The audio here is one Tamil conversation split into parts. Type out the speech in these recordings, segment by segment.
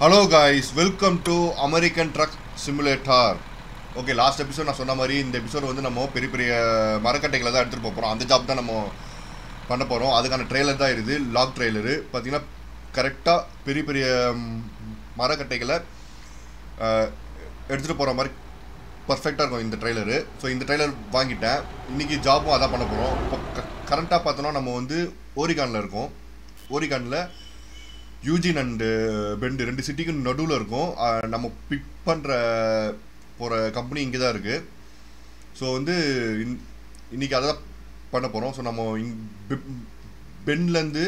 Hello guys welcome to American truck simulator okay last episode நான் சொன்ன மாதிரி இந்த எபிசோட் வந்து நம்ம பெரிய பெரிய மரக்கட்டைகளை தான் எடுத்துகிட்டு போகிறோம் அந்த ஜாப் தான் நம்ம பண்ண போகிறோம் அதுக்கான ட்ரெய்லர் தான் இது லாக் ட்ரெய்லரு பார்த்தீங்கன்னா கரெக்டாக பெரிய பெரிய ம், மரக்கட்டைகளை எடுத்துகிட்டு போகிற மாதிரி பர்ஃபெக்டாக இருக்கும் இந்த ட்ரெய்லரு ஸோ இந்த ட்ரெய்லர் வாங்கிட்டேன் இன்றைக்கி ஜாப்பும் அதான் பண்ண போகிறோம் இப்போ கரண்ட்டாக பார்த்தோன்னா நம்ம வந்து ஓரிகானில் இருக்கோம் ஓரிகானில் யூஜின் அண்டு பெண்டு ரெண்டு சிட்டிக்கு நடுவில் இருக்கும் அஹ் நம்ம பிக் பண்ணுற போகிற கம்பெனி இங்கே தான் இருக்குது ஸோ வந்து இன் இன்றைக்கி அதை தான் பண்ண போகிறோம் ஸோ நம்ம இங் பென்லேருந்து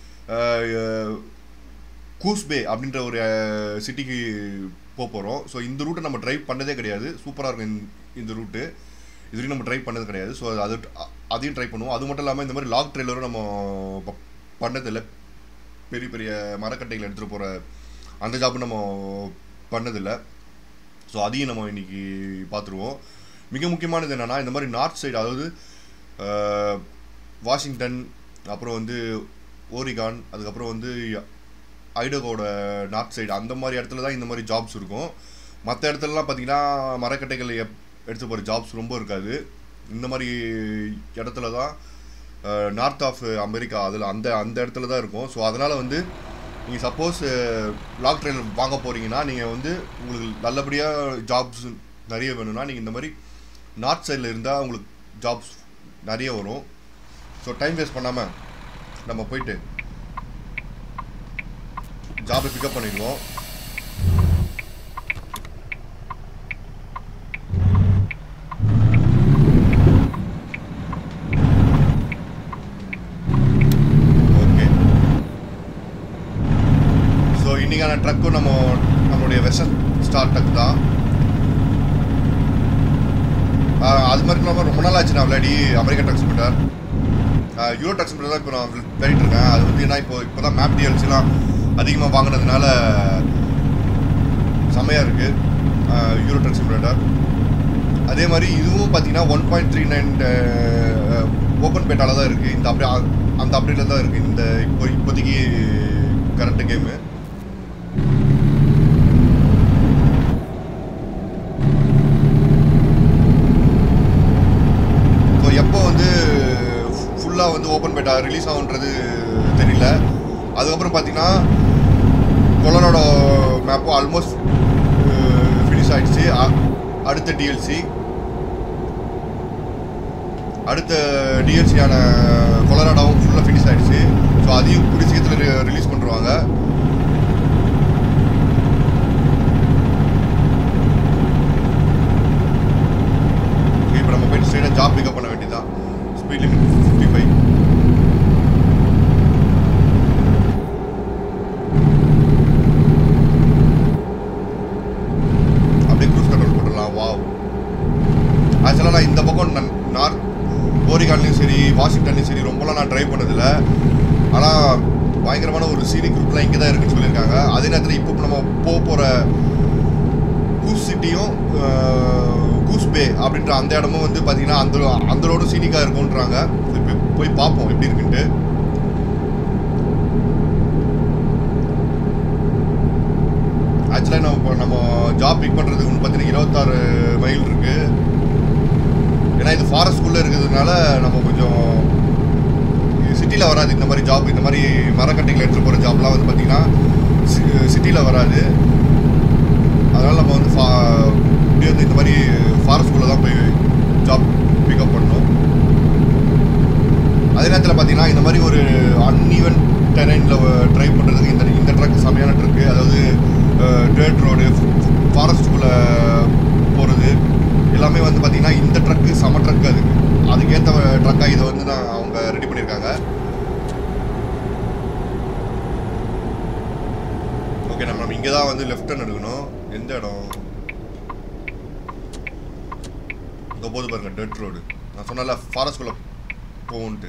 கூஸ்பே அப்படின்ற ஒரு சிட்டிக்கு போக போகிறோம் ஸோ இந்த ரூட்டை நம்ம ட்ரைவ் பண்ணதே கிடையாது சூப்பராக இருக்கும் இந்த இந்த ரூட்டு இது வரைக்கும் நம்ம ட்ரைவ் பண்ணது கிடையாது ஸோ அது அ- அதையும் ட்ரை பண்ணுவோம் அது மட்டும் இல்லாமல் இந்த மாதிரி லாக் ட்ரெய்லரும் நம்ம ப- பண்ணதில்லை பெரிய பெரிய மரக்கட்டைகள் எடுத்துகிட்டு போகிற அந்த ஜாப் நம்ம பண்ணதில்லை ஸோ அதையும் நம்ம இன்னைக்கு பார்த்துருவோம் மிக முக்கியமானது என்னென்னா இந்த மாதிரி நார்த் சைடு அதாவது அஹ், வாஷிங்டன் அப்புறம் வந்து ஓரிகான் அதுக்கப்புறம் வந்து ஐடகோட நார்த் சைடு அந்த மாதிரி இடத்துல தான் இந்த மாதிரி ஜாப்ஸ் இருக்கும் மற்ற இடத்துலலாம் பார்த்தீங்கன்னா மரக்கட்டைகள் எப் எடுத்து போகிற ஜாப்ஸ் ரொம்ப இருக்காது இந்த மாதிரி இடத்துல தான் நார்த் ஆஃப் அமெரிக்கா அதில் அந்த அந்த இடத்துல தான் இருக்கும் ஸோ அதனால் வந்து நீங்கள் சப்போஸ் லாக் ட்ரெயின் வாங்க போகிறீங்கன்னா நீங்கள் வந்து உங்களுக்கு நல்லபடியாக ஜாப்ஸ் நிறைய வேணும்னா நீங்கள் இந்த மாதிரி நார்த் சைடில் இருந்தால் உங்களுக்கு ஜாப்ஸ் நிறைய வரும் ஸோ டைம் வேஸ்ட் பண்ணாமல் நம்ம போயிட்டு ஜாபை பிக்கப் பண்ணிடுவோம் ஓகே ஸோ இன்னைக்கான ட்ரக்கும் நம்ம நம்மளுடைய வெஸ்டர்ன் ஸ்டார் ட்ரக் தான் ஆஹ் அது மாதிரி இல்லாமல் ரொம்ப நாள் ஆச்சு நான் விளையாடி American trucks meter euro trucks meter தான் இப்போ நான் விளையாடிட்டு இருக்கேன் அது வந்து என்ன இப்போ இப்போ தான் மேப் டிஎல்சிலாம் அதிகமாக வாங்கினதுனால செம்மையாக இருக்குது யூரோ ட்ரக்ஸ் மீட்டர் அதே மாதிரி இதுவும் பார்த்தீங்கன்னா one point three nine open பேட்டால தான் இருக்குது இந்த அப்படியே அந்த அப்டேட்டில் தான் இருக்குது இந்த இப்போ இப்போதைக்கு கரண்ட் கேமு ஸோ எப்போ வந்து ஃபுல்லாக வந்து ஓப்பன் பேட்டா ரிலீஸ் ஆகுன்றது தெரியல அதுக்கப்புறம் பார்த்தீங்கன்னா கொலனோட மேப்பும் ஆல்மோஸ்ட் ஃபினிஷ் ஆயிடுச்சு அ- அடுத்த டிஎல்சி அடுத்த டிஎல்சியான கொலராடாவும் ஃபுல்லாக ஃபினிஷ் ஆயிடுச்சு ஸோ அதையும் கூடிய சீக்கிரத்தில் ரிலீஸ் பண்ணுவாங்க இப்போ நம்ம போயிட்டு ஸ்ட்ரெயிட்டாக ஜாப் பிக்கப் பண்ண வேண்டியதுதான் ஸ்பீட் லிமிட் ஃபிஃப்டி ஃபைவ் அப்படியே க்ரூஸ் கண்ட்ரோல் போட்டுடலாம் வாவ் ஆக்சுவலாக நான் இந்த பக்கம் நன்- நார்த் ஓரிகான்லையும் சரி வாஷிங்டன்லையும் சரி ரொம்பலாம் நான் ட்ரைவ் பண்ணதில்ல ஆனால் பயங்கரமான ஒரு சீனிக் குரூப்லாம் இங்கே தான் இருக்குன்னு சொல்லியிருக்காங்க அதே நேரத்தில் இப்போ நம்ம போக போகிற கூஸ் சிட்டியும் கூஸ் பே அப்படின்ற அந்த இடமும் வந்து பார்த்தீங்கன்னா அந்த அந்த ரோடும் சீனிக்காக இருக்கும்ன்றாங்க இப்போ போய் பார்ப்போம் எப்படி இருக்குன்ட்டு ஆக்சுவலாக நம்ம இப்போ நம்ம ஜாப் பிக் பண்ணுறதுக்கு வந்து பார்த்தீங்கன்னா இருபத்தாறு மைல் இருக்குது ஏன்னா இது ஃபாரஸ்ட்குள்ளே இருக்கிறதுனால நம்ம கொஞ்சம் சிட்டியில் வராது இந்த மாதிரி ஜாப் இந்த மாதிரி மரக்கட்டைகள் எடுத்துகிட்டு போகிற ஜாப்லாம் வந்து பார்த்திங்கன்னா சிட்டியில் வராது அதனால் நம்ம வந்து ஃபா இப்படியே வந்து இந்த மாதிரி ஃபாரஸ்ட்குள்ளே தான் போய் ஜாப் பிக்கப் பண்ணணும் அதே நேரத்தில் பார்த்தீங்கன்னா இந்த மாதிரி ஒரு அன்ஈவன் டெரைனில் ட்ரைவ் பண்ணுறதுக்கு இந்த இந்த ட்ரக் செமையான ட்ரக்கு அதாவது டேர்ட் ரோடு ஃபாரஸ்ட்டுக்குள்ளே போகிறது எல்லாமே வந்து பார்த்தீங்கன்னா இந்த ட்ரக்கு செம ட்ரக் அதுக்கு அதுக்கேற்ற ட்ரக்காக இதை வந்து நான் அவங்க ரெடி பண்ணியிருக்காங்க ஓகே நம்ம நம்ம இங்கே தான் வந்து லெஃப்ட் டர்ன் எடுக்கணும் எந்த இடம் இந்த போது பாருங்க டெட் ரோடு நான் சொன்னல ஃபாரஸ்ட்குள்ளே போகும்ன்ட்டு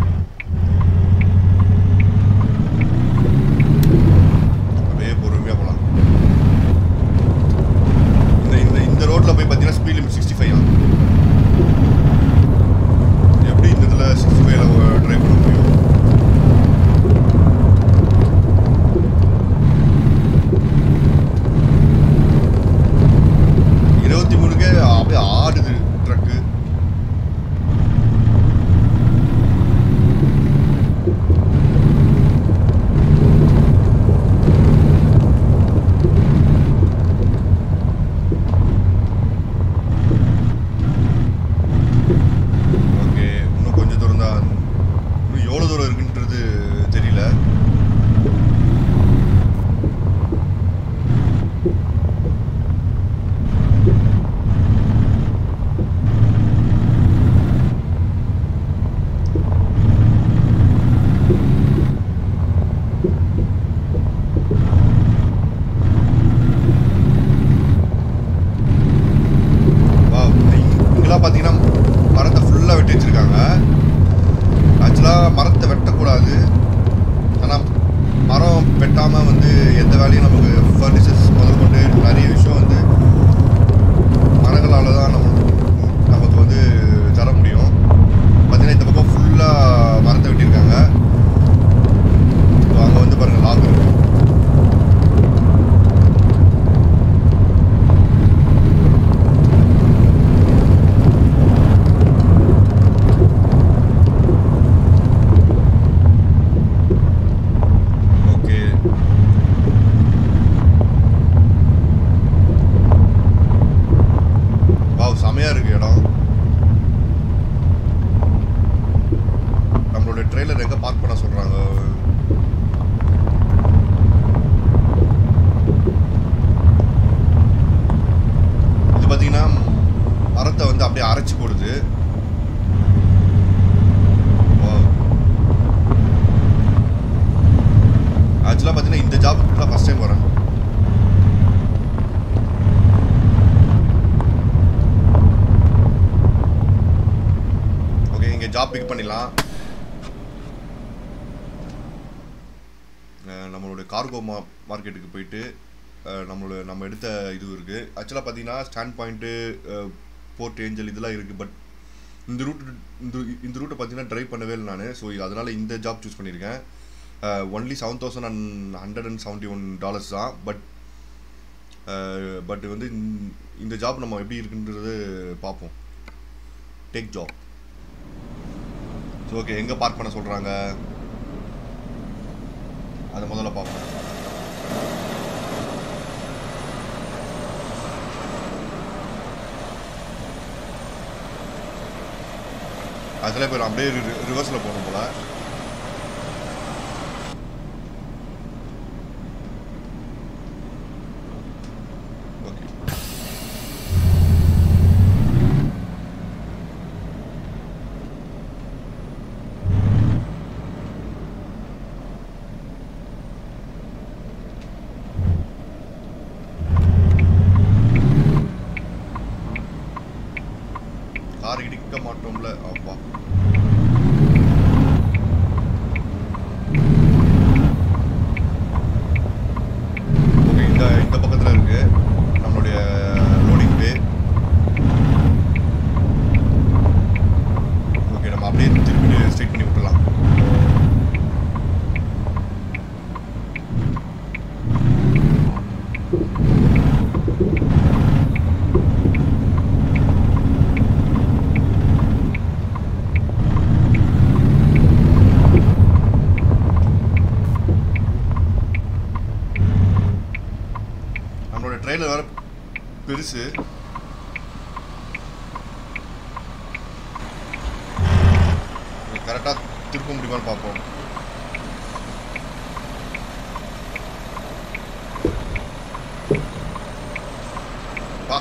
அப்படியே பொறுமையாக போகலாம் இந்த இந்த இந்த ரோட்டில் போய் பார்த்தீங்கன்னா ஸ்பீட் லிமிட் சிக்ஸ்டி ஃபைவ் எப்படி இந்த இதில் சிக்ஸ்டி ஃபைவ்ல ட்ரைவ் பண்ண முடியும் ஆக்சுவலாக மரத்தை வெட்டக்கூடாது ஆனால் மரம் வெட்டாமல் வந்து எந்த வேலையும் நமக்கு ஃபர்னிச்சர்ஸ் முதல் கொண்டு நிறைய விஷயம் வந்து மரங்களால் தான் நம்ம நமக்கு வந்து தர முடியும் பார்த்தீங்கன்னா இந்த பக்கம் ஃபுல்லாக மரத்தை வெட்டியிருக்காங்க அங்கே வந்து பாருங்கள் லாக் இருக்கு ஓகே வாவ் செமையா இருக்கு இடம் நம்மளோட ட்ரெய்லர் எங்க பார்க் பண்ண சொல்றாங்க இது பாத்தீங்கன்னா மரத்தை வந்து அப்படியே அரைச்சு போடுது ஆக்சுவலாக பார்த்தீங்கன்னா இந்த ஜாபுக்கு தான் ஃபஸ்ட் டைம் வரேன் ஓகே இங்கே ஜாப் பிக் பண்ணிடலாம் அஹ் நம்மளுடைய கார்கோ மா மார்க்கெட்டுக்கு போயிட்டு அஹ் நம்மளோட நம்ம எடுத்த இது இருக்குது ஆக்சுவலாக பார்த்தீங்கன்னா ஸ்டாண்ட் பாயிண்ட்டு போர்ட் ஏஞ்சல் இதெல்லாம் இருக்குது பட் இந்த ரூட் இந்த இந்த ரூட்டை பார்த்தீங்கன்னா ட்ரைவ் பண்ணவே இல்லை நான் ஸோ அதனால் இந்த ஜாப் சூஸ் பண்ணியிருக்கேன் only seven thousand and hundred and seventy one dollars தான் பட் பட் வந்து இந்த- இந்த ஜாப் நம்ம எப்படி இருக்குன்றது பார்ப்போம் டேக் ஜாப் ஸோ ஓகே எங்கே பார்க் பண்ண சொல்கிறாங்க அதை முதல்ல பார்ப்போம் அதில் பேர் அப்படியே ரிவர்ஸில் போகணும் போல ஓகே கார் இடிக்க மாட்டோம்ல அப்பா ஓகே இந்த இந்த பக்கத்தில் இருக்கு நம்மளுடைய லோடிங் பே ஓகே நம்ம அப்படியே திருப்பி ஸ்ட்ரைட் பண்ணி விட்டுலாம் நம்மளோட ட்ரெயிலர் வேற பெருசு கரெக்டாக திருப்ப முடியுமான்னு பார்ப்போம் வா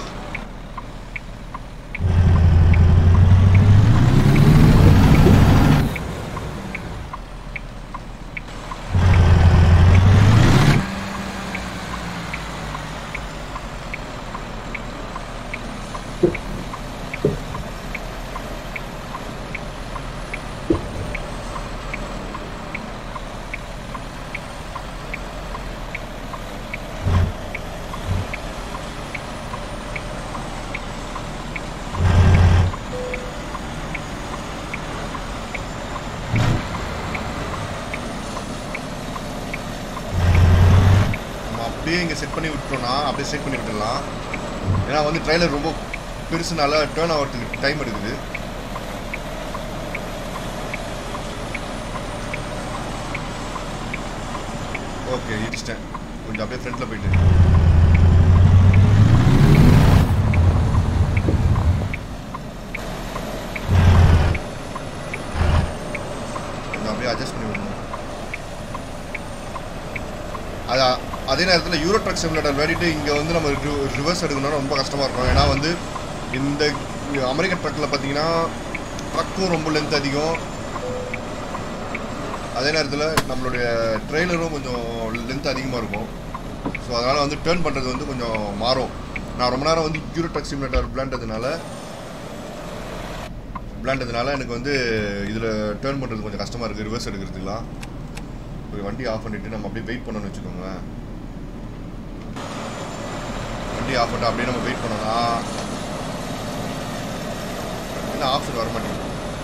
நம்ம அப்படியே இங்கே செட் பண்ணி விட்டோம்னா அப்படியே செட் பண்ணி விட்டுடலாம் ஏன்னா வந்து ட்ரெய்லர் ரொம்ப பெருசுனால டேர்ன் ஆகிறதுக்கு டைம் எடுக்குது ஓகே இடிச்சிட்டேன் கொஞ்சம் அப்படியே ஃப்ரண்ட்டில் போயிட்டு கொஞ்சம் அப்படியே அட்ஜஸ்ட் பண்ணி விடணும் அது அதே நேரத்தில் யூரோ ட்ரக் சிமுலேட்டர் விளையாடிட்டு இங்கே வந்து நம்ம ரிவர்ஸ் எடுக்கணும்னா ரொம்ப கஷ்டமாக இருக்கும் ஏன்னா வந்து இந்த அமெரிக்கன் ட்ரக்கில் பார்த்தீங்கன்னா ட்ரக்கும் ரொம்ப லென்த் அதிகம் அதே நேரத்தில் நம்மளுடைய ட்ரெய்லரும் கொஞ்சம் லென்த் அதிகமாக இருக்கும் ஸோ அதனால் வந்து டேர்ன் பண்ணுறது வந்து கொஞ்சம் மாறும் நான் ரொம்ப நேரம் வந்து யூரோ ட்ரக் சிமுலேட்டர் விளையாண்டதுனால விளையாண்டதுனால எனக்கு வந்து இதில் டேர்ன் பண்ணுறது கொஞ்சம் கஷ்டமாக இருக்குது ரிவர்ஸ் எடுக்கிறதுக்குலாம் ஒரு வண்டி ஆஃப் பண்ணிவிட்டு நம்ம அப்படியே வெயிட் பண்ணணும்னு வச்சுக்கோங்களேன் வண்டி ஆஃப் பண்ணிட்டு அப்படியே நம்ம வெயிட் பண்ணோம்னா என்ன ஆப்ஷன் வர மாட்டேங்குது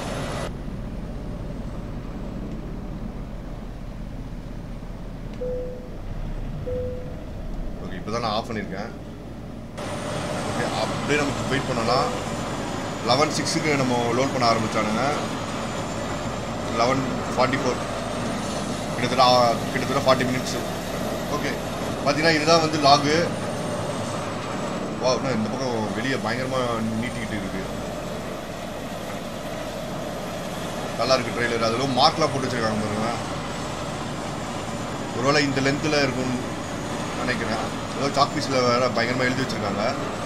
ஓகே இப்போ தான் நான் ஆஃப் பண்ணியிருக்கேன் ஓகே அப்படியே நமக்கு வெயிட் பண்ணோம்னா லெவன் சிக்ஸுக்கு நம்ம லோட் பண்ண ஆரம்பித்தானுங்க லெவன் ஃபார்ட்டி ஃபோர் கிட்டத்தட்ட ஆ- கிட்டத்தட்ட ஃபார்ட்டி மினிட்ஸு ஓகே பார்த்தீங்கன்னா இதுதான் வந்து லாகு வா இன்னும் இந்த பக்கம் வெளியே பயங்கரமாக நீட்டிக்கிட்டு இருக்கு நல்லா இருக்கு ட்ரெய்லர் அதில் மார்க்லாம் போட்டு வச்சிருக்காங்க பாருங்க ஒருவேளை இந்த லென்த்தில் இருக்கும்னு நினைக்கிறேன் ஏதோ சாக் பீஸில் வேற பயங்கரமாக எழுதி வச்சிருக்காங்க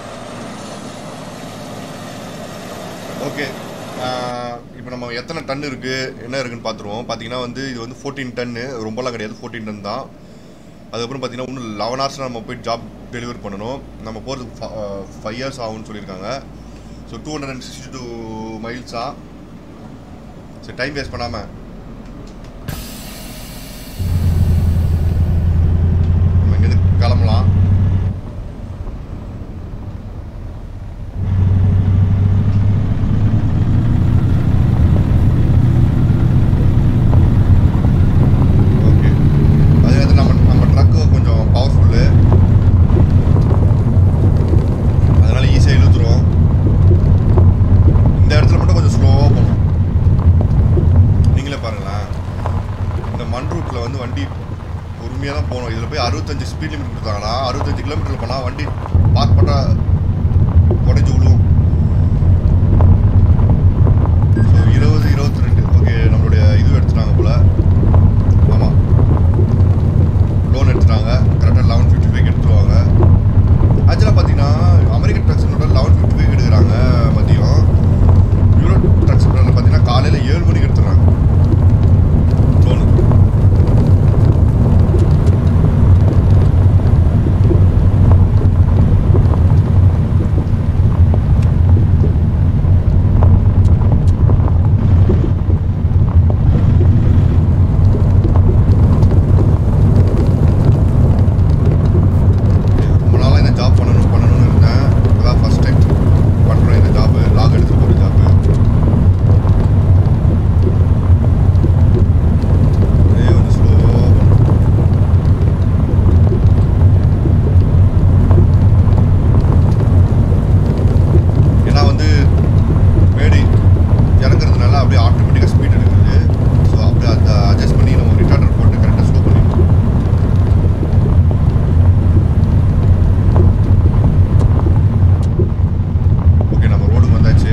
ஓகே இப்போ நம்ம எத்தனை டன் இருக்குது என்ன இருக்குன்னு பார்த்துருவோம் பார்த்தீங்கன்னா வந்து இது வந்து ஃபோர்டீன் டன்னு ரொம்பலாம் கிடையாது ஃபோர்டீன் டன் தான் அதுக்கப்புறம் பார்த்தீங்கன்னா இன்னும் லெவன் ஹவர்ஸில் நம்ம போய் ஜாப் டெலிவர் பண்ணணும் நம்ம போகிறதுக்கு ஃபைவ் இயர்ஸ் ஆகும்னு சொல்லியிருக்காங்க so two hundred and sixty two மைல்ஸா சரி டைம் வேஸ்ட் பண்ணாமல் நம்ம இங்கேருந்து கிளம்பலாம் ஓகே அதே நேரத்தில் நம்ம நம்ம ட்ரக்கு கொஞ்சம் பவர்ஃபுல்லு அதனால ஈஸியாக இழுத்துரும் இந்த இடத்துல மட்டும் கொஞ்சம் ஸ்லோவாக போகணும் நீங்களே பாருங்களேன் இந்த மண் ரூட்டில் வந்து வண்டி பொறுமையாக தான் போகணும் இதில் போய் அறுபத்தஞ்சு ஸ்பீட் லிமிட் கொடுத்தாங்கன்னா அறுபத்தஞ்சு கிலோமீட்டரில் போனால் வண்டி பார்க் பண்ணால் உடஞ்சி விழுவும் ஸோ இருபது இருபத்தி ரெண்டு ஓகே நம்மளுடைய இது எடுத்துட்டாங்க போல் ஆமாம் லோன் எடுத்துட்டாங்க கரெக்டாக லெவன் ஃபிஃப்டி ஃபைவ் எடுத்துருவாங்க ஆக்சுவலாக பார்த்தீங்கன்னா அமெரிக்கன் ட்ரக்ஸனோட லெவன் ஃபிஃப்டி ஃபைவ் எடுக்கிறாங்க மதியம் யூரோ ட்ரக்ஸ் பார்த்தீங்கன்னா காலையில் ஏழு மணிக்கு எடுத்துடுறாங்க லோனு ரொம்ப நாளாக இந்த ஜாப் பண்ணணும் பண்ணணும்னு இருந்தேன் இப்போதான் ஃபர்ஸ்ட் டைம் பண்ணுறோம் இந்த ஜாப்பு லாக் எடுத்து போகிற ஜாப்பு இதே வந்து ஸ்லோவாக ஏன்னா வந்து மேடி இறங்குறதுனால அப்படியே ஆட்டோமேட்டிக்காக ஸ்பீட் எடுக்குது ஸோ அப்படியே அதை அட்ஜஸ்ட் பண்ணி நம்ம ரிட்டார்டர் போட்டு கரெக்டாக ஸ்லோ பண்ணிடணும் ஓகே நம்ம ரோடுக்கு வந்தாச்சு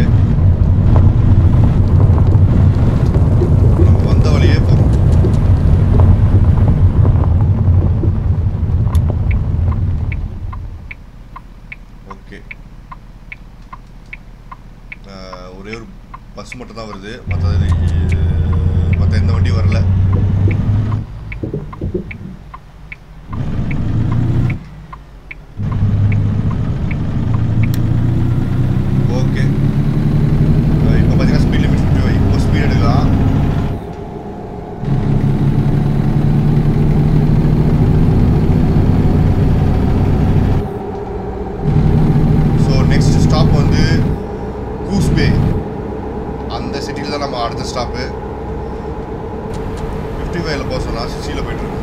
நம்ம வந்த வழியே போகிறோம் ஓகே ஒரே ஒரு பஸ் மட்டும் தான் வருது மற்றது மற்ற எந்த வண்டியும் வரல ஓகே இப்போ பார்த்தீங்கன்னா ஸ்பீட் லிமிட் ஃபிஃப்டி இப்போ ஸ்பீட் எடுக்கலாம் ஸோ நெக்ஸ்ட் ஸ்டாப் வந்து கூஸ்பே அந்த சிட்டியில் தான் நம்ம அடுத்த ஸ்டாப்பு ஃபிஃப்டி ஃபைவ்ல போக சொன்னால் சிக்ஸ்டியில் போயிட்டுருக்கு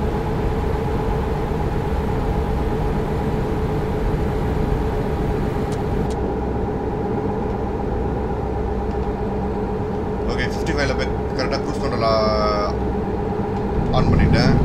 ஓகே ஃபிஃப்டி ஃபைவ்ல போய் கரெக்டாக க்ரூஸ் கண்ட்ரோல் ஆன் பண்ணிட்டேன்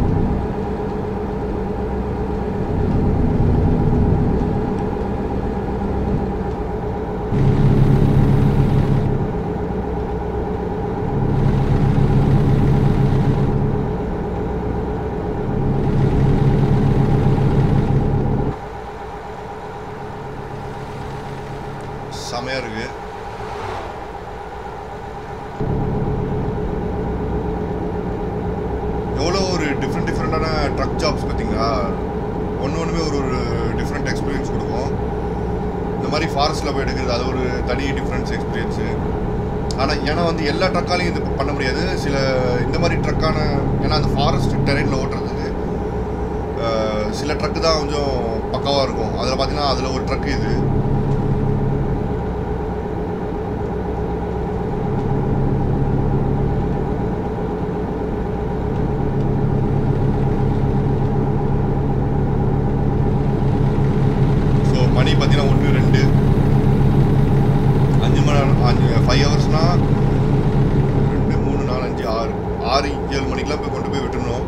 செமையாக இருக்கு எவ்வளோ ஒரு டிஃப்ரெண்ட் டிஃப்ரெண்ட்டான ட்ரக் ஜாப்ஸ் பார்த்தீங்களா ஒன்று ஒன்றுமே ஒரு ஒரு டிஃப்ரெண்ட் எக்ஸ்பீரியன்ஸ் கொடுக்கும் இந்த மாதிரி ஃபாரஸ்ட்டில் போய் எடுக்கிறது அது ஒரு தனி டிஃப்ரெண்ட்ஸ் எக்ஸ்பீரியன்ஸு ஆனால் ஏன்னா வந்து எல்லா ட்ரக்காலையும் இது பண்ண முடியாது சில இந்த மாதிரி ட்ரக்கான ஏன்னா அந்த ஃபாரஸ்ட் டெரெயினில் ஓட்டுறதுக்கு அஹ், சில ட்ரக்கு தான் கொஞ்சம் பக்காவாக இருக்கும் அதில் பார்த்தீங்கன்னா அதில் ஒரு ட்ரக்கு இது ஸோ மணி பார்த்தீங்கன்னா ஒன்று ரெண்டு அஞ்சு மணி நேரம் அஞ்சு ஃபைவ் ஹவர்ஸ்னால் ரெண்டு மூணு நாலு அஞ்சு ஆறு ஆறு ஏழு மணிக்கெலாம் போய் கொண்டு போய் விட்டுருணும்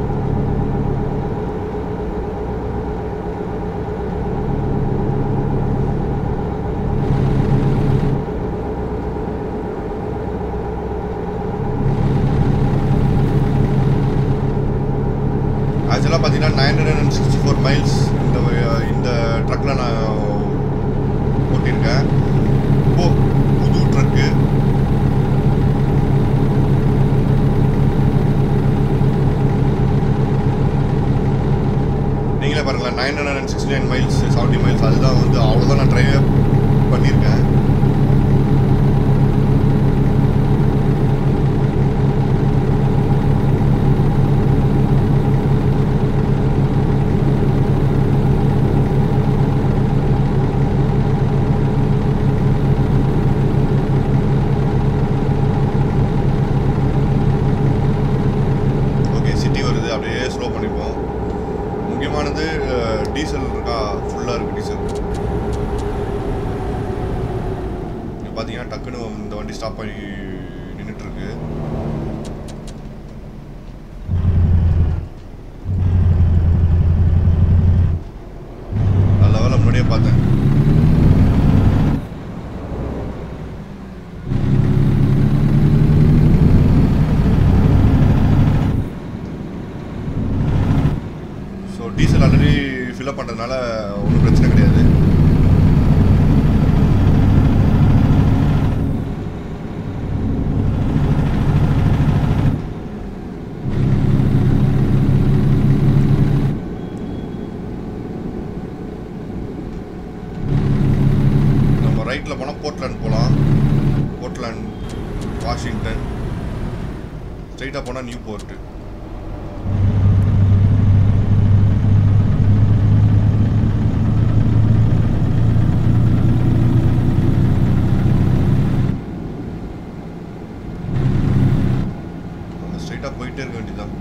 ஆக்சுவலாக பார்த்தீங்கன்னா nine hundred and sixty four miles இந்த வ- இந்த ட்ரக்கில் நான் ஓட்டியிருக்கேன் இப்போ புது ட்ரக்கு நீங்களே பாருங்களேன் nine hundred and sixty nine miles seventy miles அதுதான் வந்து அவ்வளோதான் நான் ட்ரைவே பண்ணியிருக்கேன் ஓகே சிட்டி வருது அப்படியே ஸ்லோ பண்ணிப்போம் முக்கியமானது டீசல் இருக்கா ஃபுல்லாக இருக்குது டீசல் இங்கே பார்த்தீங்கன்னா டக்குன்னு இந்த வண்டி ஸ்டாப் பண்ணி நின்றுட்டு இருக்கு நல்ல வேலை முன்னாடியே பார்த்தேன் ஸோ டீசல் ஆல்ரெடி ஃபில்அப் பண்ணுறதுனால ஒன்றும் பிரச்சனை கிடையாது நம்ம ரைட்டில் போனால் போர்ட்லேண்ட் போகலாம் போர்ட்லேண்ட் வாஷிங்டன் ஸ்ட்ரைட்டாக போனால் நியூ போர்ட்டு நம்ம ஸ்ட்ரைட்டாக போயிட்டே இருக்க வேண்டியதுதான்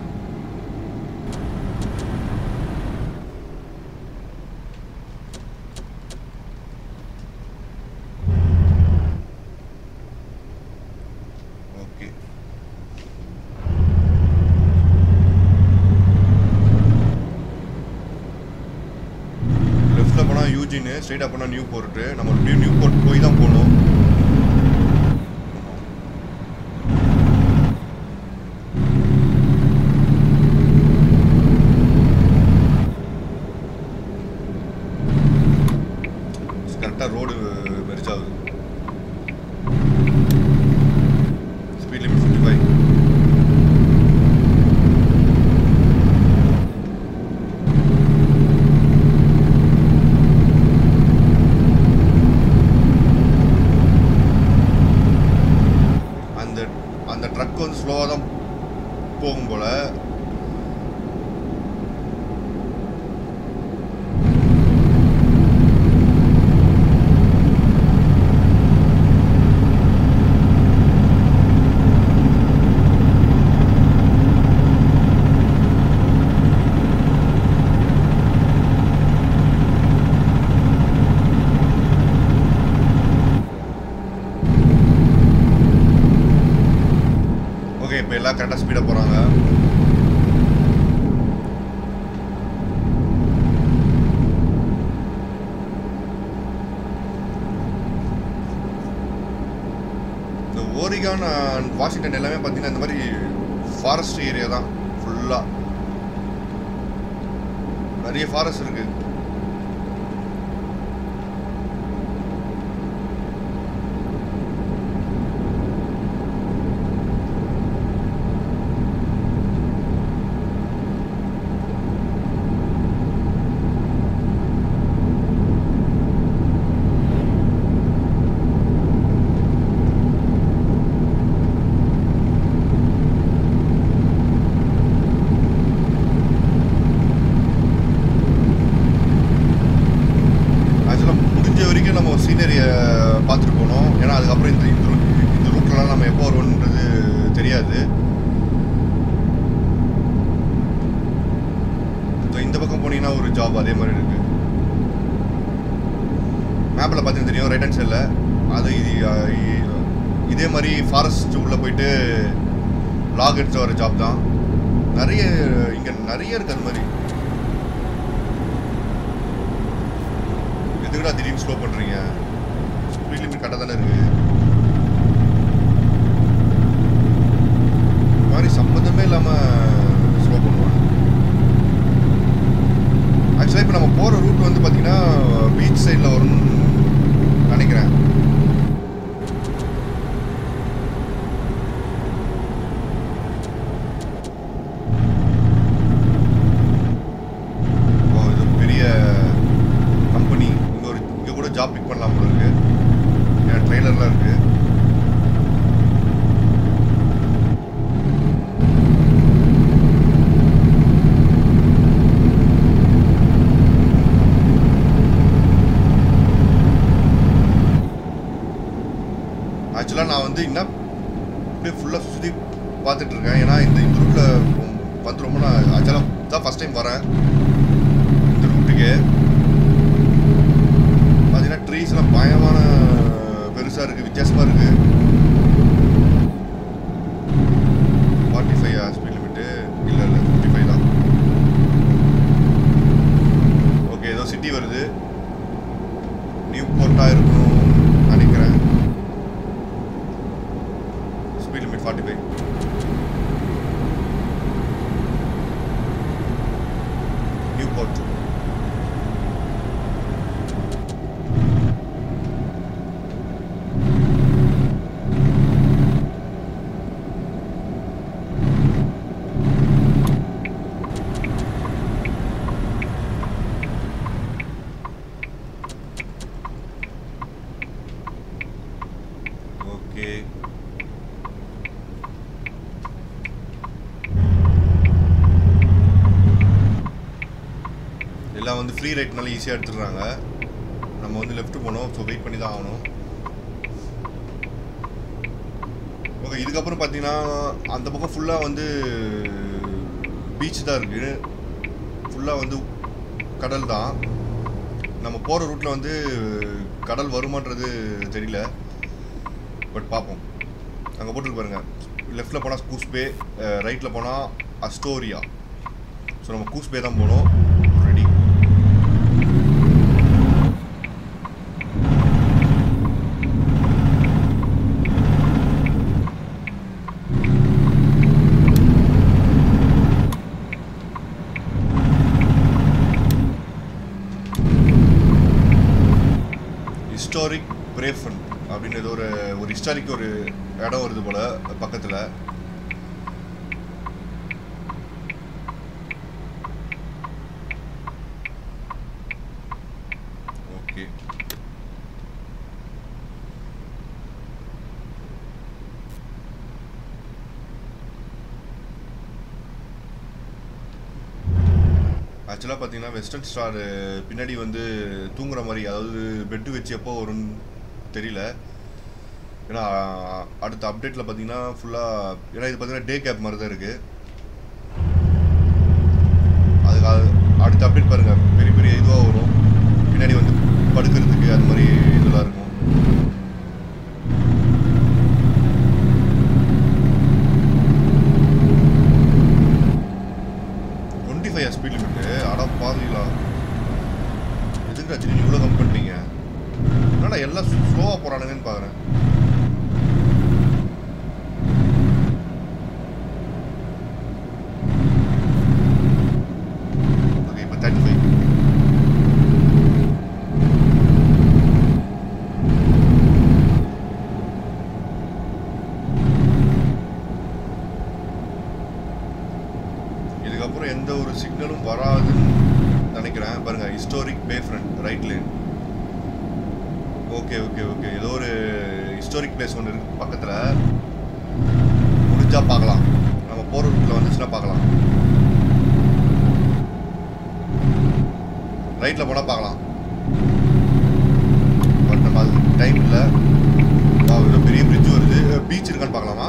ஓகே லெஃப்ட்டில் போனால் யூஜின்னு ஸ்ட்ரைட்டாக போனால் நியூ போர்ட்டு நம்ம நியூ நியூ போர்ட் போய் தான் போகணும் கரெக்டாக ரோடு மெரிச் ஆகுது ஸ்பீட் லிமிட் ஃபிஃப்டி ஃபைவ் அந்த அந்த ட்ரக் வந்து ஸ்லோவாக தான் போகும் போல ஓகே இப்போ எல்லாம் கரெக்டாக ஸ்பீடாக போகிறாங்க இந்த ஓரிகான் அண்ட் வாஷிங்டன் எல்லாமே பார்த்தீங்கன்னா இந்த மாதிரி ஃபாரஸ்ட் ஏரியா தான் ஃபுல்லாக நிறைய ஃபாரஸ்ட் இருக்கு பார்த்தீங்கன்னா ஒரு ஜாப் அதே மாதிரி இருக்கு மேப்பில் பார்த்தீங்கன்னா தெரியும் ரைட் ஹேண்ட் சைடில் அது இது அஹ், இ- இதே மாதிரி ஃபாரஸ்ட் உள்ளே போயிட்டு லாக் எடுத்து வர ஜாப் தான் நிறைய இங்கே நிறைய இருக்கு அது மாதிரி எதுக்குடா திடீர்னு ஸ்லோ பண்ணுறீங்க ஸ்பீட் லிமிட் கரெக்டாக தானே இருக்கு இந்த மாதிரி சம்மந்தமே இல்லாமல் ஸ்லோ பண்ணுவாங்க ஆக்சுவலாக இப்போ நம்ம போகிற ரூட் வந்து பார்த்தீங்கன்னா பீச் சைடில் வரும்னு நினைக்கிறேன் ஓ இது ஒரு பெரிய கம்பெனி இங்கே ஒரு இங்கே கூட ஜாப் பிக் பண்ணலாம் போல இருக்கு ஏன் ட்ரெய்லர்லாம் இருக்கு ஆக்சுவலாக நான் வந்து என்ன அப்படியே ஃபுல்லாக சுற்றி பார்த்துட்டு இருக்கேன் ஏன்னா இந்த இந்த ரூட்டில் வந்து ரொம்ப நான் ஆக்சுவலாக தான் ஃபஸ்ட் டைம் வரேன் இந்த ரூட்டுக்கு பார்த்தீங்கன்னா ட்ரீஸ்லாம் பயமான பெருசாக இருக்குது வித்தியாசமாக இருக்குது ஃபார்ட்டி ஃபைவ் ஸ்பீட் லிமிட்டு இல்லை இல்லை ஃபிஃப்டி ஃபைவ் தான் ஓகே ஏதோ சிட்டி வருது நியூ போர்ட்டாக இருக்கணும் நினைக்கிறேன் speed limit forty five Newport okay எல்லாம் வந்து ஃப்ரீ ரைட்னால ஈஸியாக எடுத்துடுறாங்க நம்ம வந்து லெஃப்ட் போனோம் ஸோ வெயிட் பண்ணி தான் ஆகணும் ஓகே இதுக்கப்புறம் பார்த்தீங்கன்னா அந்த பக்கம் ஃபுல்லாக வந்து பீச் தான் இருக்குது ஃபுல்லாக வந்து கடல் தான் நம்ம போகிற ரூட்டில் வந்து கடல் வருமான்றது தெரியல பட் பார்ப்போம் அங்கே போட்டுருக்கு பாருங்க லெஃப்ட்டில் போனால் கூஸ்பே ரைட்டில் போனால் அஸ்டோரியா ஸோ நம்ம கூஸ்பே தான் போனோம் ரெடி ஹிஸ்டாரிக் பிரேஃபன் அப்படின்னு ஏதோ ஒரு ஒரு ஹிஸ்டாரிக் ஒரு இடம் வருது போல பக்கத்தில் ஓகே ஆக்சுவலாக பார்த்தீங்கன்னா வெஸ்டர்ன் ஸ்டார் பின்னாடி வந்து தூங்குற மாதிரி அதாவது பெட்டு வச்சு எப்போ வரும்னு தெரியல ஏன்னா அடுத்த அப்டேட்டில் பார்த்தீங்கன்னா ஃபுல்லாக ஏன்னா இது பார்த்தீங்கன்னா டே கேப் மாதிரி தான் இருக்குது அதுக்கு அது- அடுத்த அப்டேட் பாருங்கள் பெரிய பெரிய இதுவாக வரும் பின்னாடி வந்து படுக்கிறதுக்கு அது மாதிரி இதெல்லாம் இருக்கும் டுவெண்ட்டி ஃபைவ் ஸ்பீட் லிமிட்டு அட பாருங்களா எதுக்கு ரஜினி இவ்வளோ கம் பண்ணிட்டீங்க என்னடா எல்லாம் ஸ்லோவாக போகிறானுங்கன்னு பார்க்குறேன் ஓகே இப்போ தேர்ட்டி ஃபைவ் இதுக்கப்புறம் எந்த ஒரு சிக்னலும் வராதுன்னு நினைக்கிறேன் பாருங்க historic bay front right lane okay okay okay ஏதோ ஒரு ஹிஸ்டாரிக் பிளேஸ் ஒன்று இருக்கு பக்கத்தில் முடிஞ்சா பார்க்கலாம் நம்ம போகிற ரூட்டில் வந்துச்சுன்னா பார்க்கலாம் ரைட்டில் போனால் பார்க்கலாம் பட் நம்ம அது டைம் இல்லை ஏதோ பெரிய பிரிட்ஜ் வருது பீச் இருக்கான்னு பார்க்கலாமா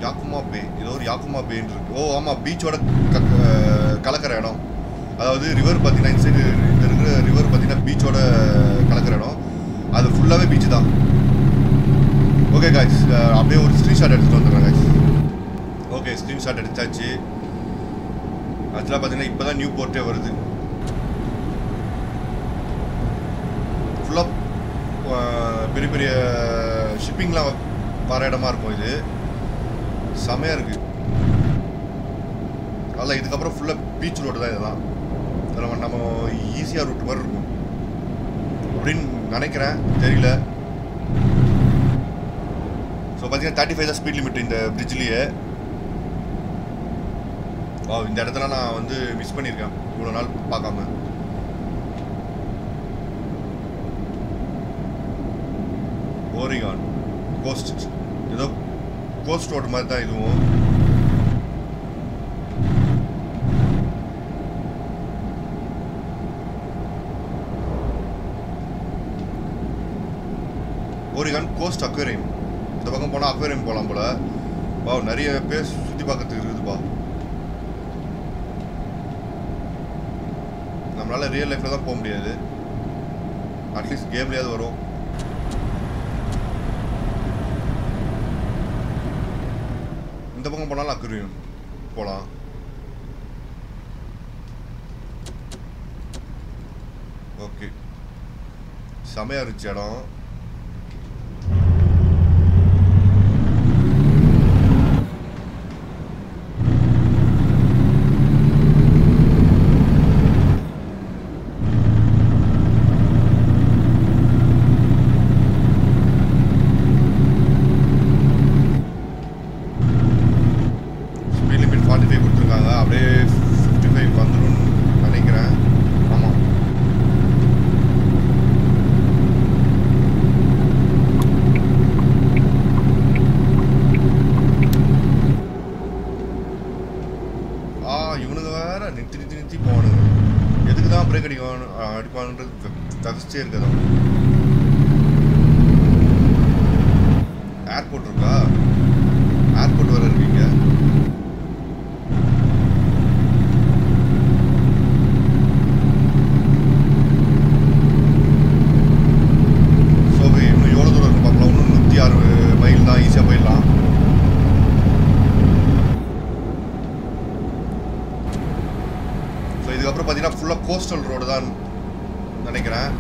யாக்குமா பே ஏதோ ஒரு யாக்குமா பேன்னு இருக்கு ஓ ஆமாம் பீச்சோட கலக்கிற இடம் அதாவது ரிவர் பார்த்தீங்கன்னா இந்த சைடு இந்த இருக்கிற ரிவர் பார்த்தீங்கன்னா பீச்சோட கலக்கிற இடம் அது ஃபுல்லாகவே பீச் தான் ஓகே காய்ஸ் அப்படியே ஒரு ஸ்க்ரீன்ஷாட் எடுத்துகிட்டு வந்துடுறேன் காய்ஸ் ஓகே ஸ்க்ரீன்ஷாட் எடுத்தாச்சு ஆக்சுவலாக பார்த்தீங்கன்னா இப்போ தான் நியூ போர்ட்டே வருது ஃபுல்லாக பெரிய பெரிய ஷிப்பிங்லாம் வர இடமா இருக்கும் இது செமையாக இருக்குது அதில் இதுக்கப்புறம் ஃபுல்லாக பீச் ரோடு தான் இதெல்லாம் இதில் நம்ம நம்ம ஈஸியாக ரூட் மாதிரி இருக்கும் அப்படின்னு நினைக்கிறேன் தெரியல ஸோ பார்த்தீங்கன்னா தேர்ட்டி ஃபைவ் தான் ஸ்பீட் லிமிட் இந்த பிரிட்ஜ்லேயே ஓ இந்த இடத்துல நான் வந்து மிஸ் பண்ணியிருக்கேன் இவ்வளோ நாள் பார்க்காம ஓரிகான் கோஸ்ட் ஏதோ கோஸ்ட் ரோடு மாதிரி தான் இதுவும் ஓரிகான் கோஸ்ட் அக்வேரியம் இந்த பக்கம் போனால் அக்வேரியம் போகலாம் போல வா நிறைய பேர் சுற்றி பார்க்கறதுக்கு இருக்குதுப்பா நம்மளால ரியல் லைஃப்பில் தான் போக முடியாது அட்லீஸ்ட் கேம்லேயாவது வரும் இந்த பக்கம் போனாலும் அக்வேரியம் போகலாம் ஓகே செமையாக இருந்துச்சு இடம் ஸ்பீட் லிமிட் ஃபார்ட்டி ஃபைவ் கொடுத்துருக்காங்க அப்படியே ஃபிஃப்டி ஃபைவ் வந்துடும் நினைக்கிறேன் ஆமாம் ஆ இவனுங்க வேற நிறுத்தி நிறுத்தி நிறுத்தி போவானுங்க எதுக்கு தான் பிரேக் அடிக்கும் அடிப்பானுன்றது தவிச்சிட்டே இருக்கதான் ஏர்போர்ட் இருக்கா ஏர்போர்ட் வேற இருக்கீங்க ஸோ இன்னும் எவ்வளோ தூரம் இருக்கு பார்க்கலாம் இன்னும் நூற்றி ஆறு மைல் தான் ஈஸியாக போயிடலாம் ஸோ இதுக்கப்புறம் பார்த்தீங்கன்னா ஃபுல்லாக கோஸ்டல் ரோடு தான் நினைக்கிறேன்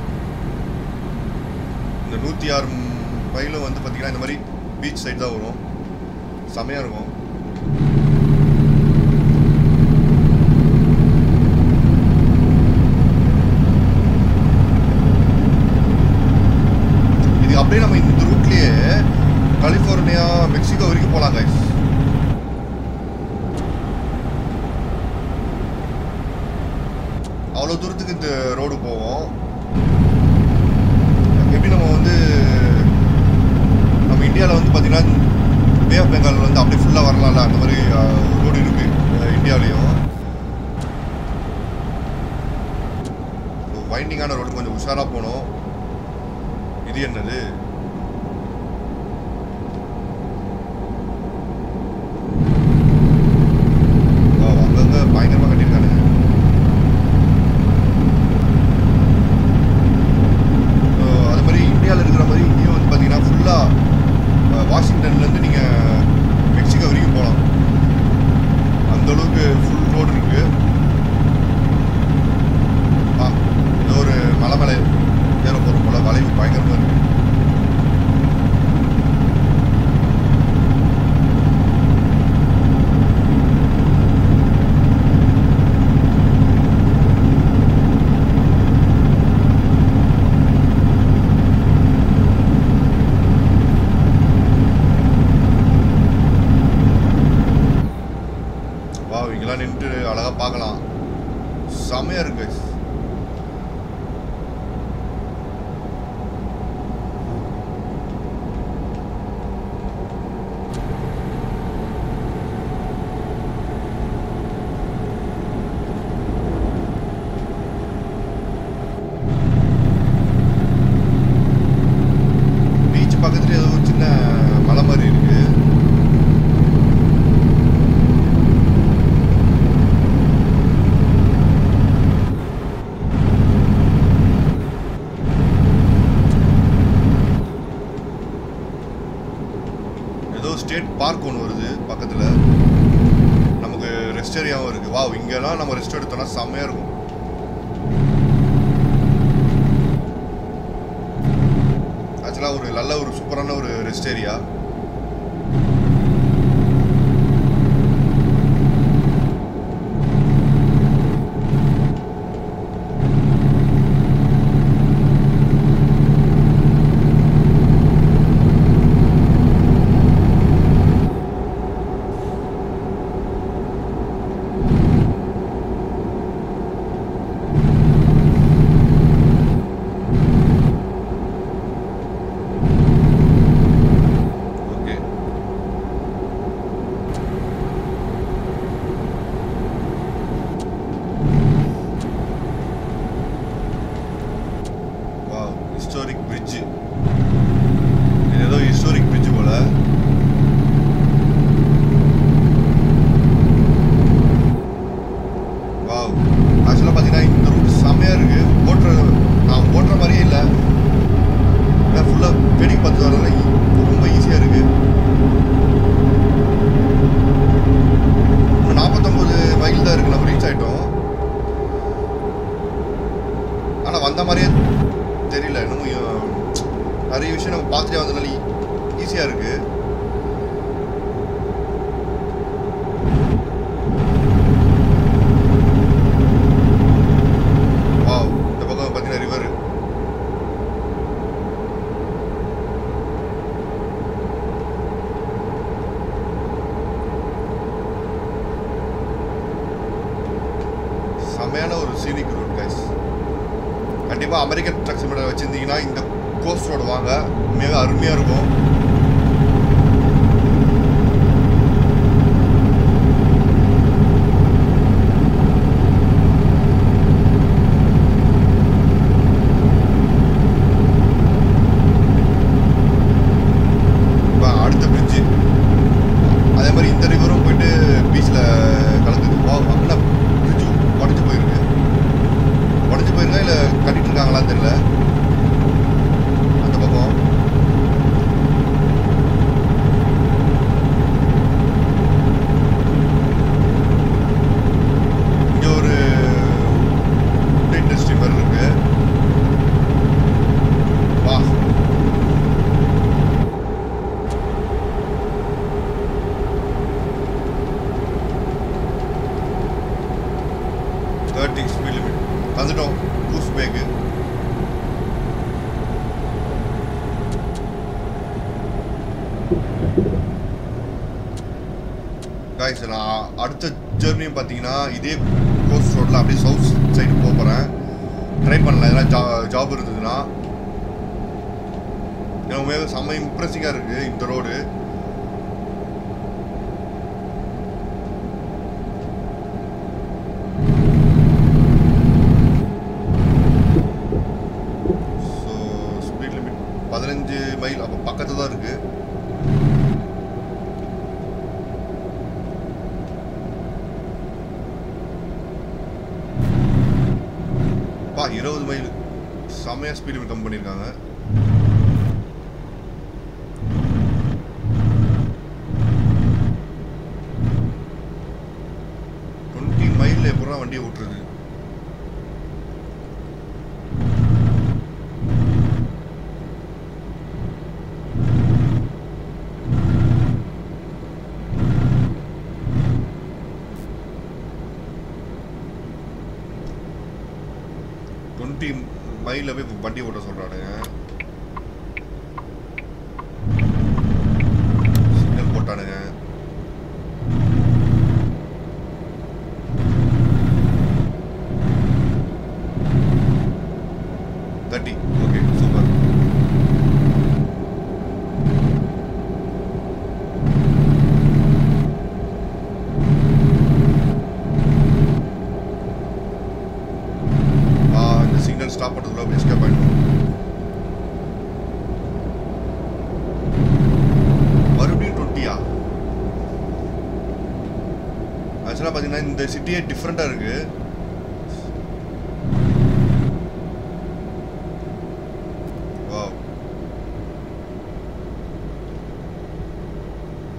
இந்த நூற்றி ஆறு மைலும் வந்து பார்த்தீங்கன்னா இந்த மாதிரி பீச் சைடு தான் வரும் செமையாக இருக்கும் இது அப்படியே நம்ம இந்த ரூட்லயே கலிஃபோர்னியா மெக்சிகோ வரைக்கும் போகலாம் கைஸ் அவ்வளோ தூரத்துக்கு இந்த ரோடு போவோம் எப்படி நம்ம வந்து நம்ம இந்தியாவில் வந்து பார்த்தீங்கன்னா பே ஆஃப் பெங்கால் வந்து அப்படியே ஃபுல்லாக வரலாம்ல அந்த மாதிரி ரோடு இருக்கு அஹ் இந்தியாவிலையும் வைண்டிங்கான ரோடு கொஞ்சம் உஷாராக போகணும் இது என்னது ஓ, அங்கங்க பயங்கரமா கட்டியிருக்கானுங்க So, அது மாதிரி இந்தியாவில் இருக்கிற மாதிரி இங்கேயும் வந்து பார்த்தீங்கன்னா ஃபுல்லாக வாஷிங்டன்லேருந்து நீங்கள் மெக்சிகோ வரைக்கும் போகலாம் அந்த அளவுக்கு ஃபுல் ரோடு இருக்கு ஆ ஏதோ ஒரு மலை மேலே ஏற போகிறோம் போல வளைவு பயங்கரமாக இருக்கு வா இங்கெல்லாம் நின்று அழகாக பார்க்கலாம் செமையாக இருக்கு guys. பீச் பக்கத்துல ஏதோ ஒரு சின்ன மலை மாதிரி இருக்கு ஸ்டேட் பார்க் ஒன்று வருது பக்கத்தில் நமக்கு ரெஸ்ட் ஏரியாவும் இருக்குது வா இங்கெல்லாம் நம்ம ரெஸ்ட் எடுத்தோம்னா செம்மையாக இருக்கும் ஆக்சுவலாக ஒரு நல்ல ஒரு சூப்பரான ஒரு rest area okay wow historic bridge இது ஏதோ ஹிஸ்டாரிக் பிரிட்ஜ் போல வாவ் ஆக்சுவலாக பார்த்தீங்கன்னா இந்த ரூட் செம்மையாக இருக்கு ஓட்டுற நான் ஓட்டுற மாதிரியே இல்லை ஃபுல்லாக வேடிக்கை பார்த்து வரதுனால ரொம்ப ஈஸியாக இருக்கு இன்னும் நாற்பத்தொம்பது மைல் தான் இருக்கு நம்ம ரீச் ஆகிட்டோம் ஆனால் வந்த மாதிரியே தெரியல இன்னும் அஹ், நிறைய விஷயம் நம்ம பார்த்துட்டே வந்ததுனால ஈஸியாக இருக்கு வாவ் இந்த பக்கம் பார்த்தீங்கன்னா ரிவர் செமையான ஒரு சீனிக் ரூட் கைஸ் கண்டிப்பாக அமெரிக்கன் ட்ரக் சிமெண்ட் வச்சுருந்தீங்கன்னா இந்த கோஸ்ட் ரோடு வாங்க மிக அருமையாக இருக்கும் இப்போ அடுத்த பிரிட்ஜு அதே மாதிரி இந்த ரிவரும் போயிட்டு பீச்சில் கலந்து வா ஆனால் பிரிட்ஜு உடஞ்சி போயிருக்கு உடஞ்சி போயிருக்கா இல்லை கட்டிட்டு இருக்காங்களான்னு தெரியல அந்த பக்கம் இங்கே ஒரு இண்டஸ்ட்ரி மாதிரி இருக்கு வா தேர்ட்டி ஸ்பீட் லிமிட் வந்துட்டோம் பூஸ் பேக்கு காய்ஸ் நான் அடுத்த ஜெர்னியும் பார்த்தீங்கன்னா இதே கோஸ்ட் ரோட்டில் அப்படியே சவுத் சைடு போக போகிறேன் ட்ரை பண்ணல எதனா ஜா ஜாப் இருந்ததுன்னா எனக்கு உண்மையாவே செம்ம இம்ப்ரெசிங்காக இருக்குது இந்த ரோடு ஸோ ஸ்பீட் லிமிட் பதினஞ்சு மைல் அப்போ பக்கத்தில் தான் இருக்குது பா இருபது மைல் செம்மையாக ஸ்பீட் லிமிட் கம் பண்ணியிருக்காங்க டுவெண்ட்டி மைலில் எப்படா வண்டியை ஓட்டுறது டுவெண்ட்டி மைலில் போய் வண்டி ஓட்ட சொல்கிறானுங்க சிக்னல் போட்டானுங்க தேர்ட்டி ஓகே சூப்பர் ஆ இந்த சிக்னல் ஸ்டாப் பண்ணுறதுல எஸ்கேப் ஆகிடும் மறுபடியும் டுவெண்ட்டியா ஆக்சுவலாக பார்த்தீங்கன்னா இந்த சிட்டியே டிஃப்ரெண்ட்டாக இருக்கு வாவ்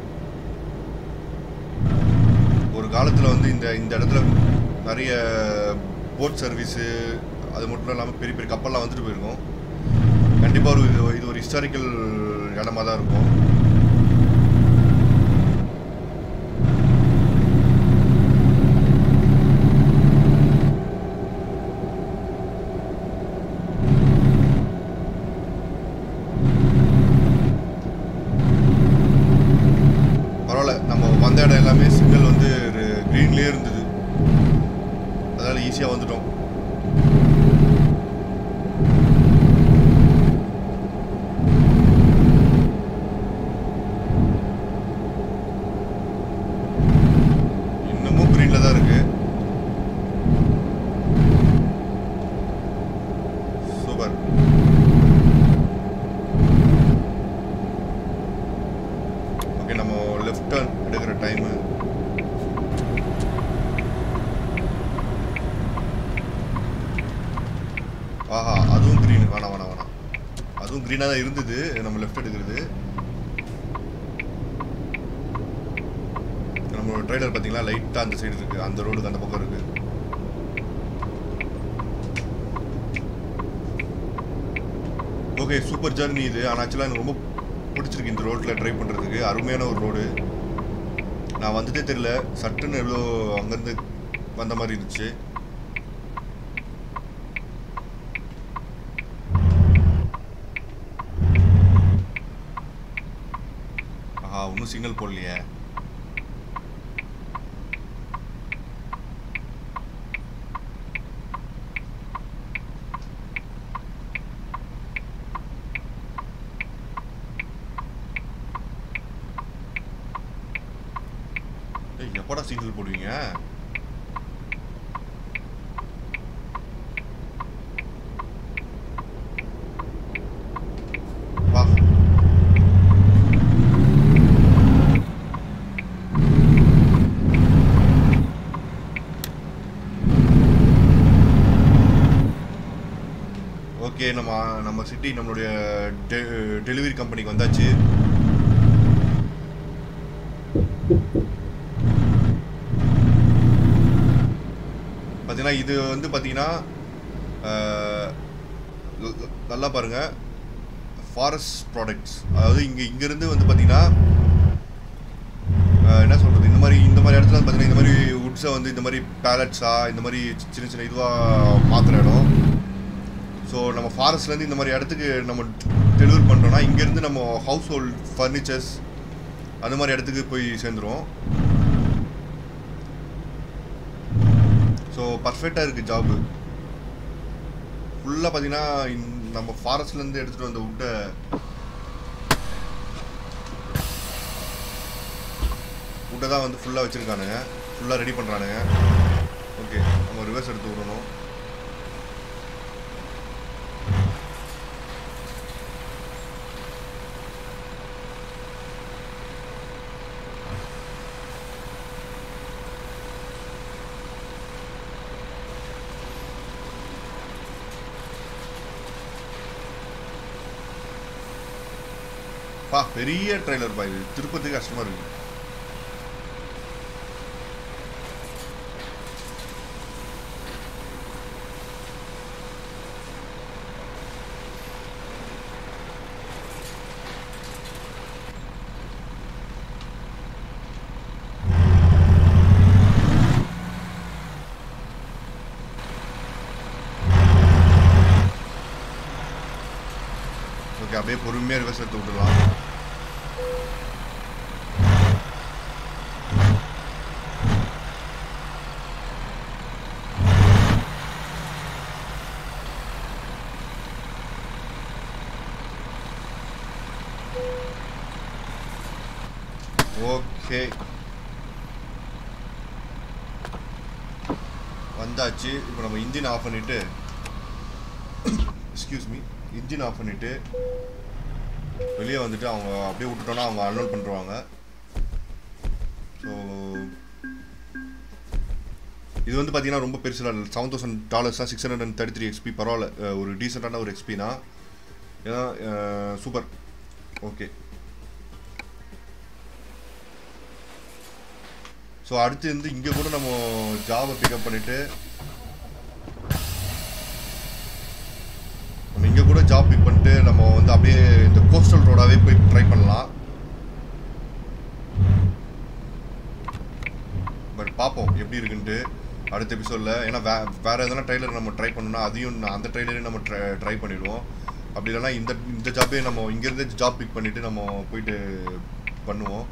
வந்து இந்த இந்த இடத்துல நிறைய போட் சர்வீஸு அது மட்டும் இல்லாமல் பெரிய பெரிய கப்பல்லாம் வந்துட்டு போயிருக்கோம் கண்டிப்பாக ஒரு இது இது ஒரு ஹிஸ்டாரிக்கல் இடமா தான் இருக்கும் பரவாயில்ல நம்ம வந்த இடம் எல்லாமே சிக்னல் வந்து க்ரீன்லேயே இருந்தது அதனால் ஈஸியாக வந்துட்டோம் இன்னமும் க்ரீனில் தான் இருக்கு சூப்பர் ஓகே நம்ம லெஃப்ட் டர்ன் எடுக்கிற டைமு ஆஹா அதுவும் க்ரீன் வேணாம் வேணாம் வேணாம் அதுவும் க்ரீனாக தான் இருந்தது நம்ம லெஃப்ட் எடுக்கிறது நம்மளோட ட்ரைலர் பார்த்தீங்களா லைட்டாக அந்த சைடு இருக்குது அந்த ரோடுக்கு அந்த பக்கம் இருக்குது ஓகே சூப்பர் ஜர்னி இது ஆனால் ஆக்சுவலாக எனக்கு ரொம்ப பிடிச்சிருக்கு இந்த ரோட்டில் ட்ரைவ் பண்ணுறதுக்கு அருமையான ஒரு ரோடு நான் வந்துட்டே தெரியல சட்டுன்னு எவ்வளோ அங்கேருந்து வந்த மாதிரி இருந்துச்சு ஆஹா இன்னும் சிக்னல் போடலையே ஏய் எப்படா சிக்னல் போடுவீங்க வா ஓகே நம்ம நம்ம சிட்டி நம்மளுடைய டெலிவரி கம்பெனிக்கு வந்தாச்சு பார்த்தீங்கன்னா இது வந்து பார்த்தீங்கன்னா அஹ், ந- ந- நல்லா பாருங்க ஃபாரஸ்ட் ப்ராடக்ட்ஸ் அதாவது இங்கே இங்கேருந்து வந்து பார்த்தீங்கன்னா அஹ், என்ன சொல்கிறது இந்த மாதிரி இந்த மாதிரி இடத்துல வந்து பார்த்தீங்கன்னா இந்த மாதிரி வுட்ஸை வந்து இந்த மாதிரி பேலட்ஸாக இந்த மாதிரி சி- சின்ன சின்ன இதுவாக மாற்றுற இடம் ஸோ நம்ம ஃபாரஸ்ட்லேருந்து இந்த மாதிரி இடத்துக்கு நம்ம டெலிவரி பண்ணுறோன்னா இங்கேருந்து நம்ம ஹவுஸ் ஹோல்ட் ஃபர்னிச்சர்ஸ் அந்த மாதிரி இடத்துக்கு போய் சேர்ந்துரும் ஸோ பர்ஃபெக்டாக இருக்குது ஜாபு ஃபுல்லாக பார்த்தீங்கன்னா இந்த- நம்ம ஃபாரஸ்ட்லேருந்து எடுத்துகிட்டு வந்த வுட்டை வுட்டை தான் வந்து ஃபுல்லாக வச்சுருக்கானுங்க ஃபுல்லாக ரெடி பண்ணுறானுங்க ஓகே நம்ம ரிவர்ஸ் எடுத்து விடணும் பா பெரிய ட்ரைலர் பா இது திருப்பத்துக்கு கஷ்டமாக இருக்கு ஓகே அப்படியே பொறுமையாக ரிவர்ஸ் எடுத்து விட்டுலாம் ஓகே வந்தாச்சு இப்போ நம்ம இன்ஜின் ஆஃப் பண்ணிட்டு எக்ஸ்கியூஸ் மீ இன்ஜின் ஆஃப் பண்ணிட்டு வெளியே வந்துட்டு அவங்க அப்படியே விட்டுட்டோன்னா அவங்க அன்லோட் பண்ணுருவாங்க ஸோ இது வந்து பார்த்தீங்கன்னா ரொம்ப பெருசு செவன் தௌசண்ட் டாலர்ஸ் தான் six hundred and thirty three XP பரவாயில்ல அஹ் ஒரு டீசெண்டான ஒரு எக்ஸ்பி தான் ஏன்னா சூப்பர் ஓகே ஸோ அடுத்து வந்து இங்கே கூட நம்ம ஜாவை பிக்கப் பண்ணிவிட்டு நம்ம இங்கே கூட ஜாப் பிக் பண்ணிட்டு நம்ம வந்து அப்படியே இந்த கோஸ்டல் ரோடாகவே போய் ட்ரை பண்ணலாம் பட் பார்ப்போம் எப்படி இருக்குன்ட்டு அடுத்த எபிசோடில் ஏன்னா வே வேறு எதனா ட்ரைலர் நம்ம ட்ரை பண்ணோம்னா அதையும் நான் அந்த ட்ரைலரையும் நம்ம ட்ரை ட்ரை பண்ணிடுவோம் அப்படி இல்லைன்னா இந்த இந்த ஜாப்பே நம்ம இங்கேருந்து ஜாப் பிக் பண்ணிவிட்டு நம்ம போயிட்டு பண்ணுவோம்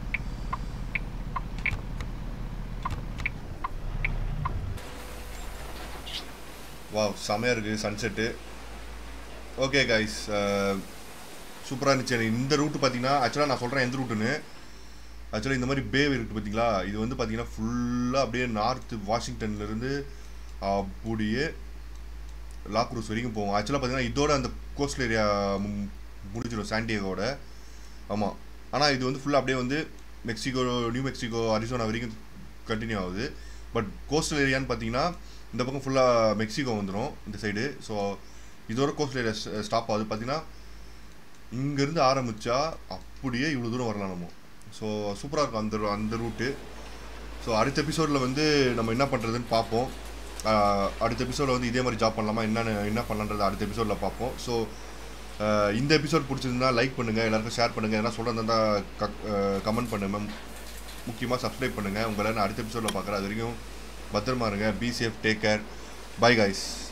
வா செமையாக இருக்குது சன்செட்டு ஓகே கைஸ் சூப்பராக இருந்துச்சு எனக்கு இந்த ரூட்டு பார்த்தீங்கன்னா ஆக்சுவலாக நான் சொல்கிறேன் எந்த ரூட்டுன்னு ஆக்சுவலாக இந்த மாதிரி பேவ் இருக்குது பார்த்தீங்களா இது வந்து பார்த்தீங்கன்னா ஃபுல்லாக அப்படியே நார்த்து வாஷிங்டன்லேருந்து அப்படியே லாக்ரூஸ் வரைக்கும் போவோம் ஆக்சுவலாக பார்த்தீங்கன்னா இதோட அந்த கோஸ்டல் ஏரியா முடிஞ்சிடும் சாண்டியாகோட ஆமாம் ஆனால் இது வந்து ஃபுல்லாக அப்படியே வந்து மெக்சிகோ நியூ மெக்சிகோ அரிசோனா வரைக்கும் கண்டினியூ ஆகுது பட் கோஸ்டல் ஏரியான்னு பார்த்தீங்கன்னா இந்த பக்கம் ஃபுல்லாக மெக்சிகோ வந்துடும் இந்த சைடு ஸோ இதோட கோஸ்டல் ஏரியா ஸ்டாப் ஆகுது பார்த்தீங்கன்னா இங்கேருந்து ஆரம்பித்தா அப்படியே இவ்வளோ தூரம் வரலாம் நம்ம ஸோ சூப்பராக இருக்கும் அந்த அந்த ரூட்டு ஸோ அடுத்த எபிசோடில் வந்து நம்ம என்ன பண்ணுறதுன்னு பார்ப்போம் ஆஹ் அடுத்த எபிசோடில் வந்து இதே மாதிரி ஜாப் பண்ணலாமா என்னென்ன என்ன பண்ணலான்றது அடுத்த எபிசோடில் பார்ப்போம் ஸோ இந்த எபிசோட் பிடிச்சிருந்தா லைக் பண்ணுங்கள் எல்லாருக்கும் ஷேர் பண்ணுங்கள் என்ன சொல்கிறதா கமெண்ட் பண்ணுங்க முக்கியமாக சப்ஸ்கிரைப் பண்ணுங்கள் உங்களை நான் அடுத்த எபிசோடில் பார்க்குறேன் அது வரைக்கும் பத்திரமா இருங்க be safe take care bye guys